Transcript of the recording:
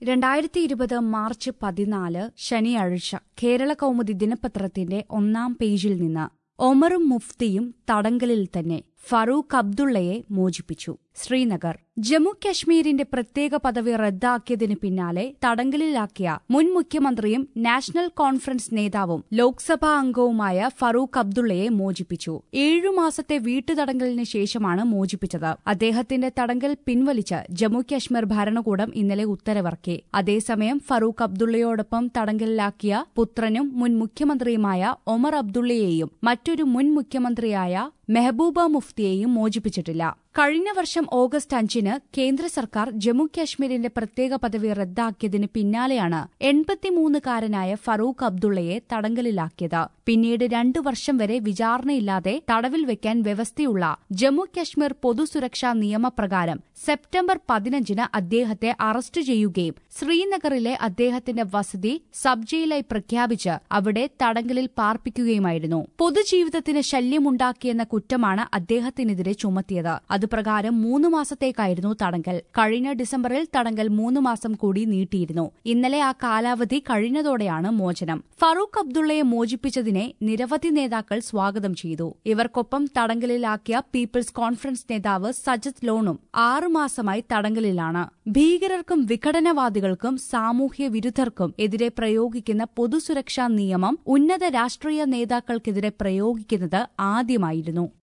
രണ്ടായിരത്തി ഇരുപത് മാർച്ച് പതിനാല് ശനിയാഴ്ച കേരള കൗമുദി ദിനപത്രത്തിന്റെ ഒന്നാം പേജിൽ നിന്ന് ഒമറും മുഫ്തിയും തടങ്കലിൽ തന്നെ ഫറൂഖ് അബ്ദുള്ളയെ മോചിപ്പിച്ചു ശ്രീനഗർ ജമ്മു കശ്മീരിന്റെ പ്രത്യേക പദവി റദ്ദാക്കിയതിന് പിന്നാലെ തടങ്കലിലാക്കിയ മുൻ മുഖ്യമന്ത്രിയും നാഷണൽ കോൺഫറൻസ് നേതാവും ലോക്സഭാ അംഗവുമായ ഫറൂഖ് അബ്ദുള്ളയെ മോചിപ്പിച്ചു ഏഴു മാസത്തെ വീട്ടുതടങ്കലിന് ശേഷമാണ് മോചിപ്പിച്ചത് അദ്ദേഹത്തിന്റെ തടങ്കൽ പിൻവലിച്ച് ജമ്മു കശ്മീർ ഭരണകൂടം ഇന്നലെ ഉത്തരവിറക്കി അതേസമയം ഫറൂഖ് അബ്ദുള്ളയോടൊപ്പം തടങ്കലിലാക്കിയ പുത്രനും മുൻ മുഖ്യമന്ത്രിയുമായ ഒമർ അബ്ദുള്ളയെയും മറ്റൊരു മുൻ മുഖ്യമന്ത്രിയായ മെഹബൂബ മുഫ്തിയെയും മോചിപ്പിച്ചിട്ടില്ല കഴിഞ്ഞ വർഷം ഓഗസ്റ്റ് അഞ്ചിന് കേന്ദ്ര സർക്കാർ ജമ്മു കാശ്മീരിന്റെ പ്രത്യേക പദവി റദ്ദാക്കിയതിന് പിന്നാലെയാണ് എൺപത്തിമൂന്നുകാരനായ ഫറൂഖ് അബ്ദുള്ളയെ തടങ്കലിലാക്കിയത് പിന്നീട് രണ്ടു വർഷം വരെ വിചാരണയില്ലാതെ തടവിൽ വെക്കാൻ വ്യവസ്ഥയുള്ള ജമ്മു കാശ്മീർ പൊതുസുരക്ഷാ നിയമപ്രകാരം സെപ്റ്റംബർ പതിനഞ്ചിന് അദ്ദേഹത്തെ അറസ്റ്റ് ചെയ്യുകയും ശ്രീനഗറിലെ അദ്ദേഹത്തിന്റെ വസതി സബ് ജയിലായി പ്രഖ്യാപിച്ച് അവിടെ തടങ്കലിൽ പാർപ്പിക്കുകയുമായിരുന്നു പൊതുജീവിതത്തിന് ശല്യമുണ്ടാക്കിയെന്ന കുറ്റമാണ് അദ്ദേഹത്തിനെതിരെ ചുമത്തിയത് അതുപ്രകാരം മൂന്ന് മാസത്തേക്കായിരുന്നു തടങ്കൽ കഴിഞ്ഞ ഡിസംബറിൽ തടങ്കൽ മൂന്ന് മാസം കൂടി നീട്ടിയിരുന്നു ഇന്നലെ ആ കാലാവധി കഴിഞ്ഞതോടെയാണ് മോചനം ഫറൂഖ് അബ്ദുള്ളയെ മോചിപ്പിച്ചതിനെ നിരവധി നേതാക്കൾ സ്വാഗതം ചെയ്തു ഇവർക്കൊപ്പം തടങ്കലിലാക്കിയ പീപ്പിൾസ് കോൺഫറൻസ് നേതാവ് സജത് ലോണും ആറുമാസമായി തടങ്കലിലാണ് ഭീകരർക്കും വിഘടനവാദികൾക്കും സാമൂഹ്യ വിരുദ്ധർക്കും എതിരെ പ്രയോഗിക്കുന്ന പൊതുസുരക്ഷാ നിയമം ഉന്നത രാഷ്ട്രീയ നേതാക്കൾക്കെതിരെ പ്രയോഗിക്കുന്നത് ആദ്യമായിരുന്നു